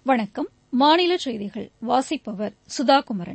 வணக்கம் மாநில செய்திகள் வாசிப்பவர் சுதா குமரன்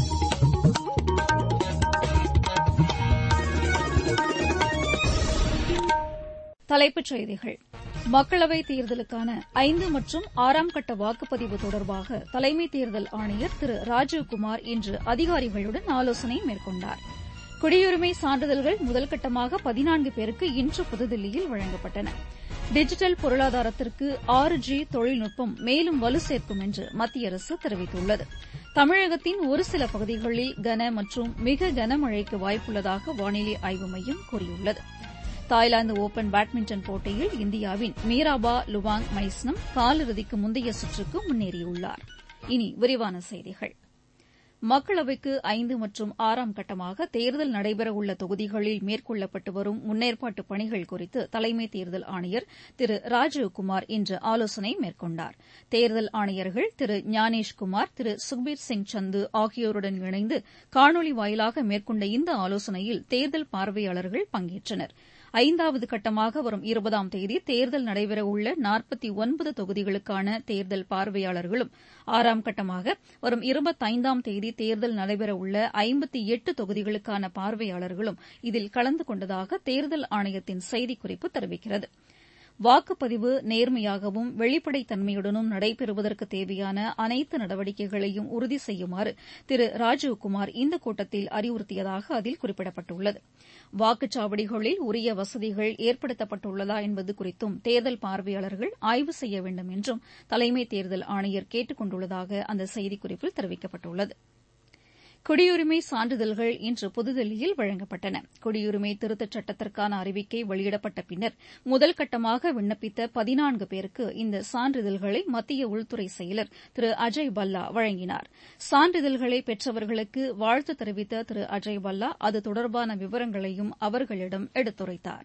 தலைப்புச் செய்திகள் மக்களவைத் தேர்தலுக்கான ஐந்து மற்றும் ஆறாம் கட்ட வாக்குப்பதிவு தொடர்பாக தலைமை தேர்தல் ஆணையர் திரு ராஜீவ்குமார் இன்று அதிகாரிகளுடன் ஆலோசனை மேற்கொண்டார் குடியுரிமை சான்றிதழ்கள் முதல்கட்டமாக பதினான்கு பேருக்கு இன்று புதுதில்லியில் வழங்கப்பட்டன டிஜிட்டல் பொருளாதாரத்திற்கு ஆறு ஜி தொழில்நுட்பம் மேலும் வலு சேர்க்கும் என்று மத்திய அரசு தெரிவித்துள்ளது தமிழகத்தின் ஒரு சில பகுதிகளில் கன மற்றும் மிக கனமழைக்கு வாய்ப்புள்ளதாக வானிலை ஆய்வு மையம் கூறியுள்ளது தாய்லாந்து ஒபன் பேட்மிண்டன் போட்டியில் இந்தியாவின் மீராபா லுவாங் மைஸ்னம் காலிறுதிக்கு முந்தைய சுற்றுக்கு முன்னேறியுள்ளார் இனி விரிவான செய்திகள் மக்களவைக்கு ஐந்து மற்றும் ஆறாம் கட்டமாக தேர்தல் நடைபெறவுள்ள தொகுதிகளில் மேற்கொள்ளப்பட்டு வரும் முன்னேற்பாட்டு பணிகள் குறித்து தலைமை தேர்தல் ஆணையர் திரு ராஜீவ்குமார் இன்று ஆலோசனை மேற்கொண்டார் தேர்தல் ஆணையர்கள் திரு ஞானேஷ்குமார் திரு சுக்பீர் சிங் சந்து ஆகியோருடன் இணைந்து காணொலி வாயிலாக மேற்கொண்ட இந்த ஆலோசனையில் தேர்தல் பார்வையாளர்கள் பங்கேற்றனர் ஐந்தாவது கட்டமாக வரும் இருபதாம் தேதி தேர்தல் நடைபெறவுள்ள நாற்பத்தி ஒன்பது தொகுதிகளுக்கான தேர்தல் பார்வையாளர்களும் ஆறாம் கட்டமாக வரும் இருபத்தைந்தாம் தேதி தேர்தல் நடைபெறவுள்ள ஐம்பத்தி எட்டு தொகுதிகளுக்கான பார்வையாளர்களும் இதில் கலந்து கொண்டதாக தேர்தல் ஆணையத்தின் செய்திக்குறிப்பு தெரிவிக்கிறது வாக்குப்பதிவு நேர்மையாகவும் வெளிப்படைத்தன்மையுடனும் நடைபெறுவதற்கு தேவையான அனைத்து நடவடிக்கைகளையும் உறுதி செய்யுமாறு திரு ராஜீவ்குமார் இந்த கூட்டத்தில் அறிவுறுத்தியதாக அதில் குறிப்பிடப்பட்டுள்ளது வாக்குச்சாவடிகளில் உரிய வசதிகள் ஏற்படுத்தப்பட்டுள்ளதா என்பது குறித்தும் தேர்தல் பார்வையாளர்கள் ஆய்வு செய்ய வேண்டும் என்றும் தலைமை தேர்தல் ஆணையர் கேட்டுக் கொண்டுள்ளதாக அந்த செய்திக்குறிப்பில் தெரிவிக்கப்பட்டுள்ளது குடியுரிமை சான்றிதழ்கள் இன்று புதுதில்லியில் வழங்கப்பட்டன குடியுரிமை திருத்தச் சட்டத்திற்கான அறிவிக்கை வெளியிடப்பட்ட பின்னர் முதல் கட்டமாக விண்ணப்பித்த பதினான்கு பேருக்கு இந்த சான்றிதழ்களை மத்திய உள்துறை செயலர் திரு அஜய் பல்லா வழங்கினார் சான்றிதழ்களை பெற்றவர்களுக்கு வாழ்த்து தெரிவித்த திரு அஜய் பல்லா அது தொடர்பான விவரங்களையும் அவர்களிடம் எடுத்துரைத்தாா்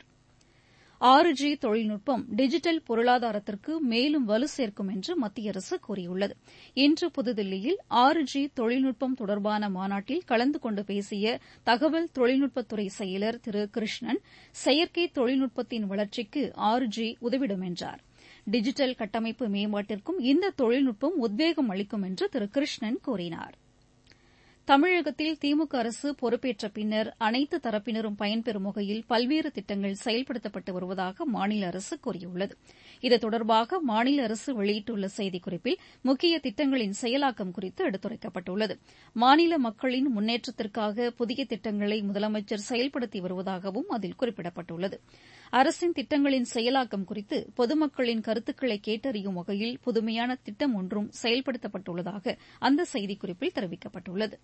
ஆறு ஜி தொழில்நுட்பம் டிஜிட்டல் பொருளாதாரத்திற்கு மேலும் வலு சேர்க்கும் என்று மத்திய அரசு கூறியுள்ளது இன்று புதுதில்லியில் ஆறு ஜி தொழில்நுட்பம் தொடர்பான மாநாட்டில் கலந்து கொண்டு பேசிய தகவல் தொழில்நுட்பத்துறை செயலர் திரு கிருஷ்ணன் செயற்கை தொழில்நுட்பத்தின் வளர்ச்சிக்கு ஆறு ஜி உதவிடும் என்றார் டிஜிட்டல் கட்டமைப்பு மேம்பாட்டிற்கும் இந்த தொழில்நுட்பம் உத்வேகம் அளிக்கும் என்று திரு கிருஷ்ணன் கூறினாா் தமிழகத்தில் திமுக அரசு பொறுப்பேற்ற பின்னர் அனைத்து தரப்பினரும் பயன்பெறும் வகையில் பல்வேறு திட்டங்கள் செயல்படுத்தப்பட்டு வருவதாக மாநில அரசு கூறியுள்ளது இது தொடர்பாக மாநில அரசு வெளியிட்டுள்ள செய்திக்குறிப்பில் முக்கிய திட்டங்களின் செயலாக்கம் குறித்து எடுத்துரைக்கப்பட்டுள்ளது மாநில மக்களின் முன்னேற்றத்திற்காக புதிய திட்டங்களை முதலமைச்சர் செயல்படுத்தி வருவதாகவும் அதில் குறிப்பிடப்பட்டுள்ளது அரசின் திட்டங்களின் செயலாக்கம் குறித்து பொதுமக்களின் கருத்துக்களை கேட்டறியும் வகையில் புதுமையான திட்டம் ஒன்றும் செயல்படுத்தப்பட்டுள்ளதாக அந்த செய்திக்குறிப்பில் தெரிவிக்கப்பட்டுள்ளது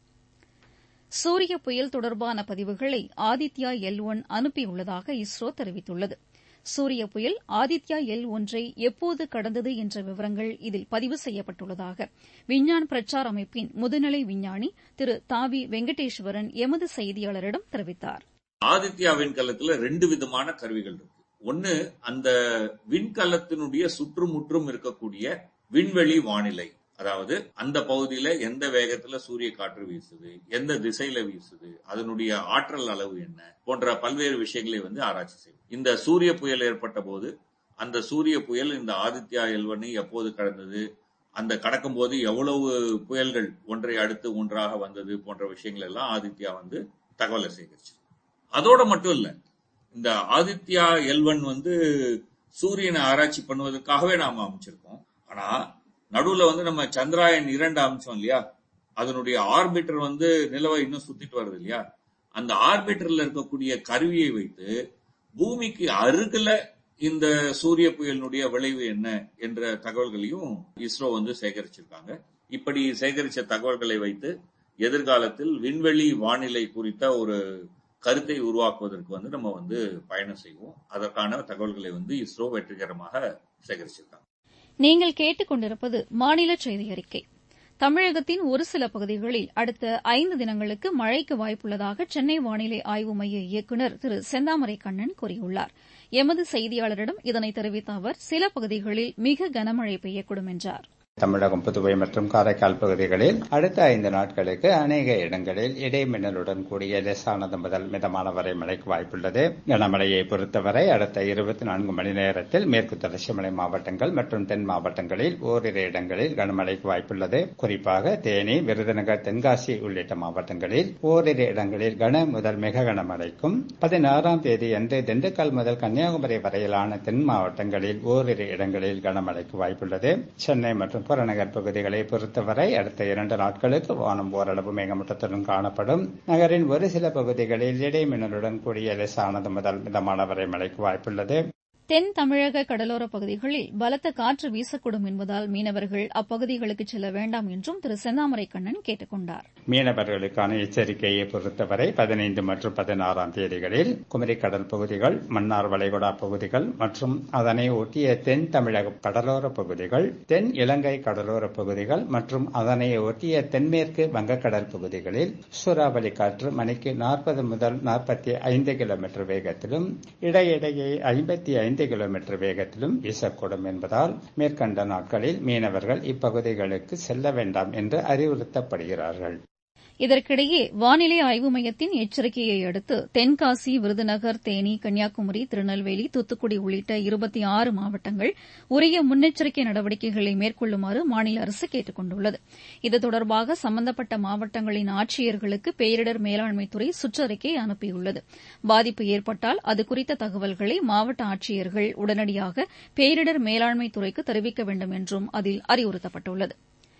சூரிய புயல் தொடர்பான பதிவுகளை ஆதித்யா எல் ஒன் அனுப்பியுள்ளதாக இஸ்ரோ தெரிவித்துள்ளது சூரிய புயல் ஆதித்யா எல் ஒன்றை எப்போது கடந்தது என்ற விவரங்கள் இதில் பதிவு செய்யப்பட்டுள்ளதாக விஞ்ஞான் பிரச்சார் அமைப்பின் முதுநிலை விஞ்ஞானி திரு தாவி வெங்கடேஸ்வரன் எமது செய்தியாளரிடம் தெரிவித்தார் ஆதித்யா விண்கலத்துல ரெண்டு விதமான கருவிகள் இருக்கு ஒன்னு அந்த விண்கலத்தினுடைய சுற்றுமுற்றும் இருக்கக்கூடிய விண்வெளி வானிலை அதாவது அந்த பகுதியில எந்த வேகத்துல சூரிய காற்று வீசுது எந்த திசையில வீசுது அதனுடைய ஆற்றல் அளவு என்ன போன்ற பல்வேறு விஷயங்களை வந்து ஆராய்ச்சி செய்யும் இந்த சூரிய புயல் ஏற்பட்ட போது அந்த சூரிய புயல் இந்த ஆதித்யா எல்வனை எப்போது கடந்தது அந்த கடக்கும் போது எவ்வளவு புயல்கள் ஒன்றை அடுத்து ஒன்றாக வந்தது போன்ற விஷயங்கள் எல்லாம் ஆதித்யா வந்து தகவலை சேகரிச்சு அதோட மட்டும் இல்ல இந்த ஆதித்யா எல்வன் வந்து சூரியனை ஆராய்ச்சி பண்ணுவதற்காகவே நாம அமைச்சிருக்கோம் ஆனா நடுவுல வந்து நம்ம சந்திராயன் இரண்டு அமிச்சோம் இல்லையா அதனுடைய ஆர்பிட்டர் வந்து நிலவை இன்னும் சுத்திட்டு வருது இல்லையா அந்த ஆர்பிட்டர்ல இருக்கக்கூடிய கருவியை வைத்து பூமிக்கு அருகில இந்த சூரிய புயலினுடைய விளைவு என்ன என்ற தகவல்களையும் இஸ்ரோ வந்து சேகரிச்சிருக்காங்க இப்படி சேகரிச்ச தகவல்களை வைத்து எதிர்காலத்தில் விண்வெளி வானிலை குறித்த ஒரு கருத்தை உருவாக்குவதற்கு வந்து நம்ம வந்து பயணம் செய்வோம் அதற்கான தகவல்களை வந்து இஸ்ரோ வெற்றிகரமாக சேகரிச்சிருக்காங்க நீங்கள் கேட்டுக்கொண்டிருப்பது மாநில செய்தி அறிக்கை தமிழகத்தின் ஒரு சில பகுதிகளில் அடுத்த ஐந்து தினங்களுக்கு மழைக்கு வாய்ப்புள்ளதாக சென்னை வானிலை ஆய்வு மைய இயக்குநர் திரு செந்தாமரை கண்ணன் கூறியுள்ளார் எமது செய்தியாளரிடம் இதனை தெரிவித்த அவர் சில பகுதிகளில் மிக கனமழை பெய்யக்கூடும் என்றார் தமிழகம் புதுவை மற்றும் காரைக்கால் பகுதிகளில் அடுத்த ஐந்து நாட்களுக்கு அநேக இடங்களில் இடைமின்னலுடன் கூடிய லேசானது முதல் மிதமான வரை மழைக்கு வாய்ப்புள்ளது கனமழையை பொறுத்தவரை அடுத்த இருபத்தி நான்கு மணி நேரத்தில் மேற்கு தொடர்ச்சி மலை மாவட்டங்கள் மற்றும் தென் மாவட்டங்களில் ஓரிரு இடங்களில் கனமழைக்கு வாய்ப்புள்ளது குறிப்பாக தேனி விருதுநகர் தென்காசி உள்ளிட்ட மாவட்டங்களில் ஓரிரு இடங்களில் கன முதல் மிக கனமழைக்கும் பதினாறாம் தேதி அன்று திண்டுக்கல் முதல் கன்னியாகுமரி வரையிலான தென் மாவட்டங்களில் ஓரிரு இடங்களில் கனமழைக்கு வாய்ப்புள்ளது சென்னை மற்றும் புறநகர் பகுதிகளை பொறுத்தவரை அடுத்த இரண்டு நாட்களுக்கு வானம் ஓரளவு மேகமூட்டத்துடன் காணப்படும் நகரின் ஒரு சில பகுதிகளில் இடைமின்னலுடன் கூடிய லேசானது முதல் மிதமான வரை மழைக்கு வாய்ப்புள்ளது தென் தமிழக கடலோரப் பகுதிகளில் பலத்த காற்று வீசக்கூடும் என்பதால் மீனவர்கள் அப்பகுதிகளுக்கு செல்ல வேண்டாம் என்றும் திரு செந்தாமரை கண்ணன் கேட்டுக் கொண்டார் மீனவர்களுக்கான எச்சரிக்கையை பொறுத்தவரை பதினைந்து மற்றும் பதினாறாம் தேதிகளில் குமரி கடல் பகுதிகள் மன்னார் வளைகுடா பகுதிகள் மற்றும் அதனை ஒட்டிய தென் தமிழக கடலோர பகுதிகள் தென் இலங்கை கடலோர பகுதிகள் மற்றும் அதனை ஒட்டிய தென்மேற்கு வங்கக்கடல் பகுதிகளில் சூறாவளி காற்று மணிக்கு நாற்பது முதல் நாற்பத்தி ஐந்து கிலோமீட்டர் வேகத்திலும் இடையிடையே ஐம்பத்தி ஐந்து கிலோமீட்டர் வேகத்திலும் வீசக்கூடும் என்பதால் மேற்கண்ட நாட்களில் மீனவர்கள் இப்பகுதிகளுக்கு செல்ல வேண்டாம் என்று அறிவுறுத்தப்படுகிறார்கள் இதற்கிடையே வானிலை ஆய்வு மையத்தின் எச்சரிக்கையை அடுத்து தென்காசி விருதுநகர் தேனி கன்னியாகுமரி திருநெல்வேலி தூத்துக்குடி உள்ளிட்ட இருபத்தி ஆறு மாவட்டங்கள் உரிய முன்னெச்சரிக்கை நடவடிக்கைகளை மேற்கொள்ளுமாறு மாநில அரசு கேட்டுக் கொண்டுள்ளது இது தொடர்பாக சம்பந்தப்பட்ட மாவட்டங்களின் ஆட்சியர்களுக்கு பேரிடர் மேலாண்மைத்துறை சுற்றறிக்கை அனுப்பியுள்ளது பாதிப்பு ஏற்பட்டால் அது குறித்த தகவல்களை மாவட்ட ஆட்சியர்கள் உடனடியாக பேரிடர் மேலாண்மைத்துறைக்கு தெரிவிக்க வேண்டும் என்றும் அதில் அறிவுறுத்தப்பட்டுள்ளது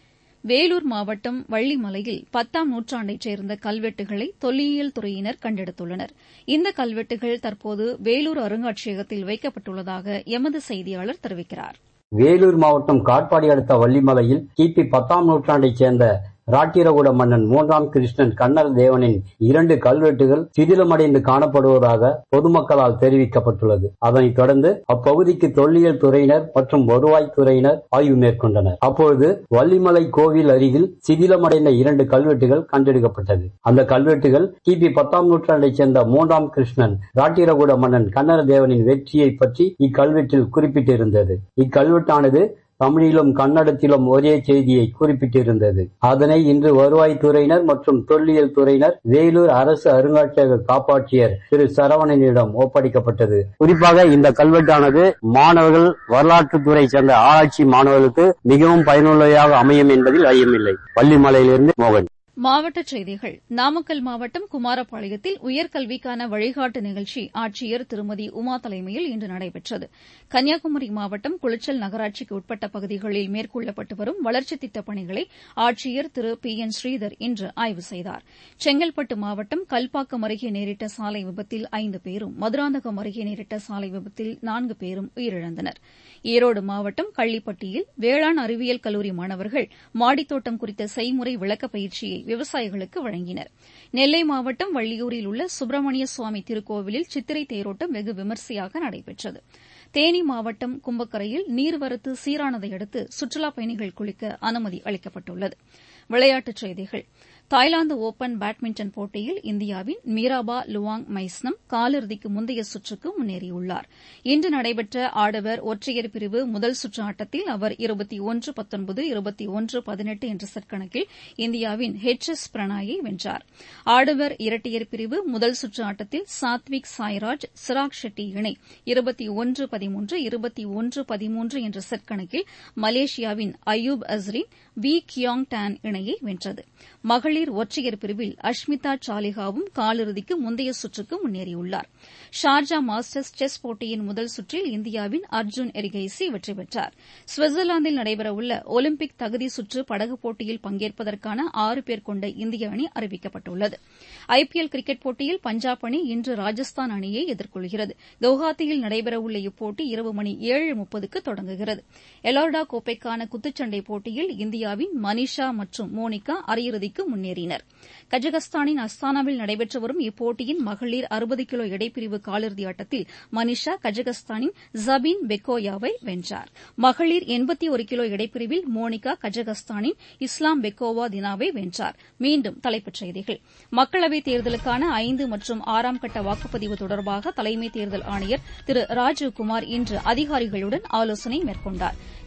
வேலூர் மாவட்டம் வள்ளிமலையில் பத்தாம் நூற்றாண்டைச் சேர்ந்த கல்வெட்டுகளை தொல்லியல் துறையினர் கண்டெடுத்துள்ளனர் இந்த கல்வெட்டுகள் தற்போது வேலூர் அருங்காட்சியகத்தில் வைக்கப்பட்டுள்ளதாக எமது செய்தியாளர் தெரிவிக்கிறார் வேலூர் மாவட்டம் காட்பாடி அடுத்த வள்ளிமலையில் கிபி பத்தாம் நூற்றாண்டைச் சேர்ந்த ராட்டிரகூட மன்னன் மூன்றாம் கிருஷ்ணன் கண்ணர் தேவனின் இரண்டு கல்வெட்டுகள் சிதிலமடைந்து காணப்படுவதாக பொதுமக்களால் தெரிவிக்கப்பட்டுள்ளது அதனைத் தொடர்ந்து அப்பகுதிக்கு தொல்லியல் துறையினர் மற்றும் வருவாய் துறையினர் ஆய்வு மேற்கொண்டனர் அப்பொழுது வள்ளிமலை கோவில் அருகில் சிதிலமடைந்த இரண்டு கல்வெட்டுகள் கண்டெடுக்கப்பட்டது அந்த கல்வெட்டுகள் கிபி பத்தாம் நூற்றாண்டைச் சேர்ந்த மூன்றாம் கிருஷ்ணன் ராட்டிரகூட மன்னன் கண்ணர தேவனின் வெற்றியை பற்றி இக்கல்வெட்டில் குறிப்பிட்டிருந்தது இக்கல்வெட்டானது தமிழிலும் கன்னடத்திலும் ஒரே செய்தியை குறிப்பிட்டிருந்தது அதனை இன்று வருவாய்த்துறையினர் மற்றும் தொல்லியல் துறையினர் வேலூர் அரசு அருங்காட்சியக காப்பாட்சியர் திரு சரவணனிடம் ஒப்படைக்கப்பட்டது குறிப்பாக இந்த கல்வெட்டானது மாணவர்கள் வரலாற்றுத்துறை சேர்ந்த ஆராய்ச்சி மாணவர்களுக்கு மிகவும் பயனுள்ளதாக அமையும் என்பதில் ஐயமில்லை பள்ளிமலையிலிருந்து மோகன் மாவட்டச் செய்திகள் நாமக்கல் மாவட்டம் குமாரபாளையத்தில் உயர்கல்விக்கான வழிகாட்டு நிகழ்ச்சி ஆட்சியர் திருமதி உமா தலைமையில் இன்று நடைபெற்றது கன்னியாகுமரி மாவட்டம் குளச்சல் நகராட்சிக்கு உட்பட்ட பகுதிகளில் மேற்கொள்ளப்பட்டு வரும் வளர்ச்சித் திட்டப் பணிகளை ஆட்சியர் திரு பி என் ஸ்ரீதர் இன்று ஆய்வு செய்தார் செங்கல்பட்டு மாவட்டம் கல்பாக்கம் அருகே நேரிட்ட சாலை விபத்தில் ஐந்து பேரும் மதுராந்தகம் அருகே நேரிட்ட சாலை விபத்தில் நான்கு பேரும் உயிரிழந்தனர் ஈரோடு மாவட்டம் கள்ளிப்பட்டியில் வேளாண் அறிவியல் கல்லூரி மாணவர்கள் மாடித்தோட்டம் குறித்த செய்முறை விளக்கப் பயிற்சியை விவசாயிகளுக்கு வழங்கினர் நெல்லை மாவட்டம் வள்ளியூரில் உள்ள சுப்பிரமணிய சுவாமி திருக்கோவிலில் சித்திரை தேரோட்டம் வெகு விமரிசையாக நடைபெற்றது தேனி மாவட்டம் கும்பக்கரையில் நீர்வரத்து சீரானதை அடுத்து சுற்றுலாப் பயணிகள் குளிக்க அனுமதி அளிக்கப்பட்டுள்ளது விளையாட்டுச் செய்திகள் தாய்லாந்து ஒபன் பேட்மிண்டன் போட்டியில் இந்தியாவின் மீராபா லுவாங் மைஸ்னம் காலிறுதிக்கு முந்தைய சுற்றுக்கு முன்னேறியுள்ளார் இன்று நடைபெற்ற ஆடவர் ஒற்றையர் பிரிவு முதல் சுற்று ஆட்டத்தில் அவர் இருபத்தி ஒன்று பத்தொன்பது இருபத்தி ஒன்று பதினெட்டு என்ற செட் கணக்கில் இந்தியாவின் ஹெச் எஸ் பிரணாயை வென்றார் ஆடவர் இரட்டையர் பிரிவு முதல் சுற்று ஆட்டத்தில் சாத்விக் சாய்ராஜ் சிராக் ஷெட்டி இணை இருபத்தி ஒன்று பதிமூன்று இருபத்தி ஒன்று பதிமூன்று என்ற செட் கணக்கில் மலேசியாவின் Ayub Azrin Wee Kiong Tan இணையை வென்றது மகளிர் ஒற்றையர் பிரிவில் அஷ்மிதா சாலிகாவும் காலிறுதிக்கு முந்தைய சுற்றுக்கு முன்னேறியுள்ளார் ஷார்ஜா மாஸ்டர்ஸ் செஸ் போட்டியின் முதல் சுற்றில் இந்தியாவின் அர்ஜுன் எரிகைசி வெற்றி பெற்றார் சுவிட்சர்லாந்தில் நடைபெறவுள்ள ஒலிம்பிக் தகுதி சுற்று படகு போட்டியில் பங்கேற்பதற்கான ஆறு பேர் கொண்ட இந்திய அணி அறிவிக்கப்பட்டுள்ளது ஐபிஎல் கிரிக்கெட் போட்டியில் பஞ்சாப் அணி இன்று ராஜஸ்தான் அணியை எதிர்கொள்கிறது கவுஹாத்தியில் நடைபெறவுள்ள இப்போட்டி இரவு மணி ஏழு முப்பதுக்கு தொடங்குகிறது எலார்டா கோப்பைக்கான குத்துச்சண்டை போட்டியில் இந்தியாவின் மனிஷா மற்றும் மோனிகா அரையிறுதிக்கு முன்னேறினர் கஜகஸ்தானின் அஸ்தானாவில் நடைபெற்று வரும் இப்போட்டியின் மகளிர் அறுபது கிலோ எடைப்பிரிவு காலிறுதி ஆட்டத்தில் மனிஷா கஜகஸ்தானின் ஜபீன் பெக்கோயாவை வென்றார் மகளிர் எண்பத்தி ஒரு கிலோ எடைப்பிரிவில் மோனிகா கஜகஸ்தானின் இஸ்லாம் பெக்கோவா தினாவை வென்றார் மீண்டும் தலைப்புச் செய்திகள் மக்களவைத் தேர்தலுக்கான ஐந்து மற்றும் ஆறாம் கட்ட வாக்குப்பதிவு தொடர்பாக தலைமை தேர்தல் ஆணையர் திரு ராஜீவ்குமார் இன்று அதிகாரிகளுடன் ஆலோசனை மேற்கொண்டார்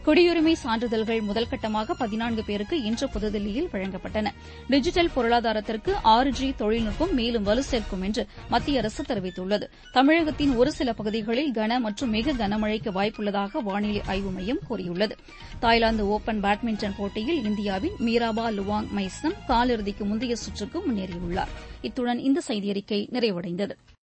குடியுரிமை சான்றிதழ்கள் முதல்கட்டமாக பதினான்கு பேருக்கு இன்று புதுதில்லியில் வழங்கப்பட்டன டிஜிட்டல் பொருளாதாரத்திற்கு ஆறு ஜி தொழில்நுட்பம் மேலும் வலு சேர்க்கும் என்று மத்திய அரசு தெரிவித்துள்ளது தமிழகத்தின் ஒரு சில பகுதிகளில் கன மற்றும் மிக கனமழைக்கு வாய்ப்புள்ளதாக வானிலை ஆய்வு மையம் கூறியுள்ளது தாய்லாந்து ஒபன் பேட்மிண்டன் போட்டியில் இந்தியாவின் மீராபா லுவாங் மைசம் காலிறுதிக்கு முந்தைய சுற்றுக்கு முன்னேறியுள்ளார் இத்துடன் இந்த செய்தியறிக்கை நிறைவடைந்தது